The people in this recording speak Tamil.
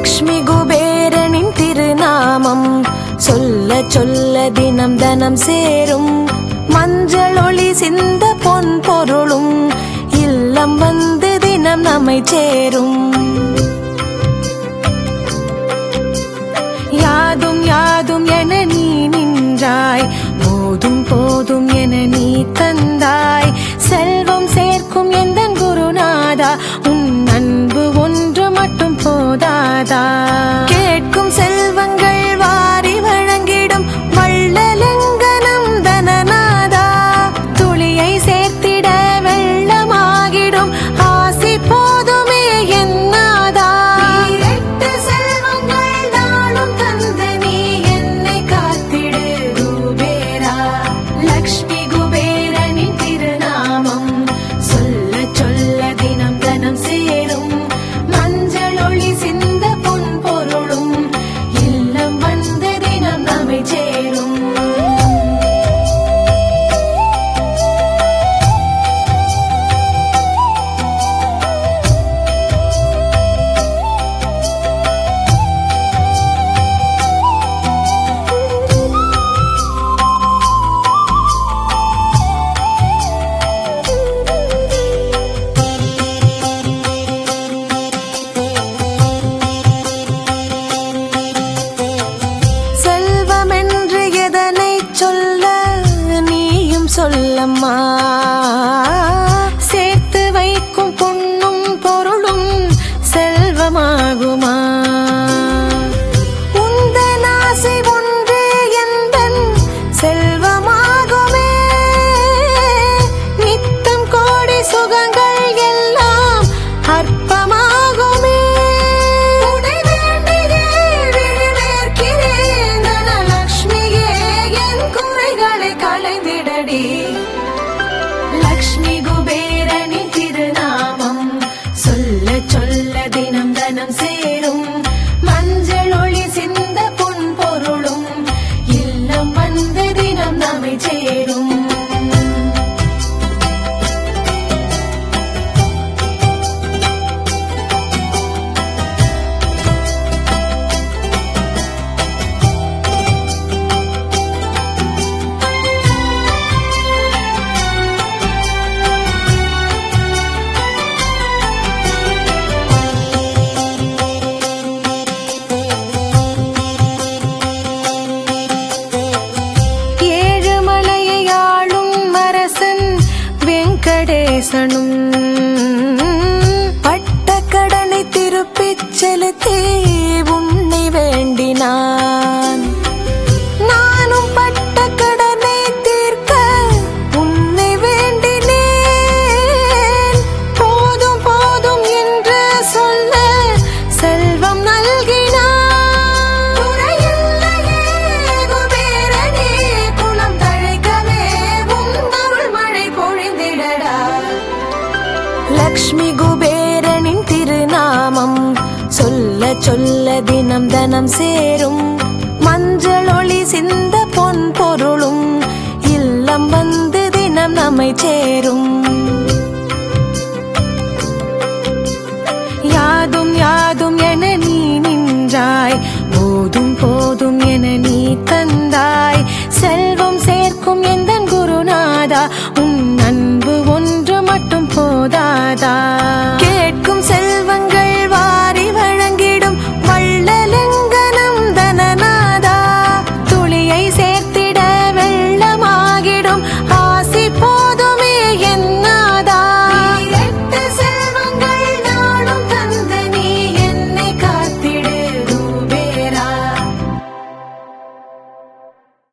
லக்ஷ்மி குபேரனின் திருநாமம் சொல்ல சொல்ல தினம் தனம் சேரும் மஞ்சள் ஒளி சிந்த பொன் பொருளும் இல்லம் வந்து தினம் நம்மை சேரும் யாதும் யாதும் என நீ நின்றாய் போதும் போதும் என நீ தந்தாய் செல்வம் சேர்க்கும் எந்த குருநாதா உன் அன்பு ஒன்று மட்டும் போதாதா கேட்கும் செல்வங்கள் வாரி வழங்கிடும் வள்ளலங்கனம் தனநாதா துளியை சேர்த்திட வெள்ளமாகிடும் ஆசி போதுமே என்னாதா எட்டு செல்வங்கள் நாளும் தந்து நீ என்னை காத்திடு குபேரா லக்ஷ்மி குபேரனின் திருநாமம் சொல்ல சொல்ல தினம் தனம் சேரும் மஞ்சள் ஒளி சிந்த பொன் பொருளும் இல்லம் வந்து தினம் நம்மை சேரும் செல்வமென்று எதனை சொல்ல நீயும் சொல்லம்மா சேர்த்து வைக்கும் பொன்னும் பொருளும் செல்வமாகுமா உந்தன் ஆசை ஒன்று எந்தன் செல்வமாகுமே நித்தம் கோடி சுகங்கள் எல்லாம் அற்பமாகுமே உனை வேண்டியே விழிவேற்கிறேன் தனலக்ஷ்மியே என் குறைகளை களைந்திடடி லக்ஷ்மி குபேரனின் திருநாமம் சொல்ல சொல்ல தினம் தனம் சேரும் மஞ்சள் ஒளி சிந்த பொன் பொருளும் இல்லம் வந்து தினம் நம்மை சேரும் ஏழுமலையை ஆளும் அரசன் வெங்கடேசனும் பட்ட கடனை திருப்பிச் செலுத்தி உன்னை வேண்டினான் நானும் பட்ட கடனை தீர்க்க உன்னை வேண்டினேன் போதும் போதும் என்று சொல்ல செல்வம் நல்கினான் குறையில்லையே குபேரனே குணம் தழைக்கவே உன் அருள் மழை பொழிந்திடடா லக்ஷ்மி குபேரனின் திருநாமம் சொல்ல சொல்ல தினம் தனம் சேரும்